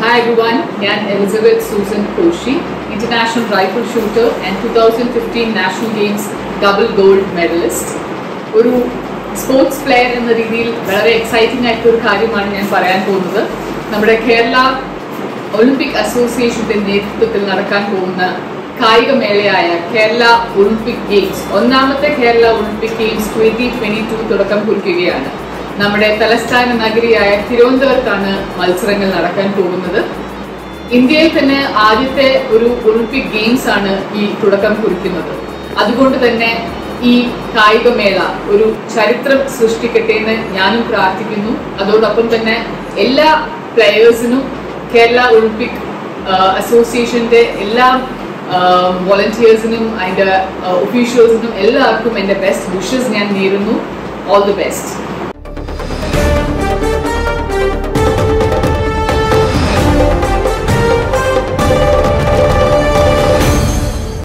hi everyone ഞാൻ Elizabeth Susan Koshy international rifle shooter and two thousand fifteen national games double gold medallist ഒരു sports player എന്ന രീതിയിൽ വളരെ exciting ആയിട്ടുള്ള ഒരു കാര്യമാണ് ഞാൻ പറയാൻ പോകുന്നത് നമ്മുടെ കേരള ഒളിമ്പിക് അസോസിയേഷന്റെ നേതൃത്വത്തിൽ നടക്കാൻ പോകുന്ന കായിക മേളയായ കേരള ഒളിമ്പിക് ഗെയിംസ് ഒന്നാമത്തെ Kerala Olympic games twenty twenty two തുടക്കം കുറിക്കുകയാണ് നമ്മുടെ തലസ്ഥാന നഗരിയായ തിരുവനന്തപുരത്താണ് മത്സരങ്ങൾ നടക്കാൻ പോകുന്നത് ഇന്ത്യയിൽ തന്നെ ആദ്യത്തെ ഒരു ഒളിമ്പിക് ഗെയിംസ് ആണ് ഈ തുടക്കം കുറിക്കുന്നത് അതുകൊണ്ട് തന്നെ ഈ കായികമേള ഒരു ചരിത്രം സൃഷ്ടിക്കട്ടെ എന്ന് ഞാനും പ്രാർത്ഥിക്കുന്നു അതോടൊപ്പം തന്നെ എല്ലാ പ്ലെയേഴ്സിനും കേരള ഒളിമ്പിക് അസോസിയേഷന്റെ എല്ലാ വോളണ്ടിയേഴ്സിനും അതിന്റെ ഒഫീഷ്യൽസിനും എല്ലാവർക്കും എൻ്റെ ബെസ്റ്റ് വിഷസ് ഞാൻ നേരുന്നു ഓൾ ദി ബെസ്റ്റ്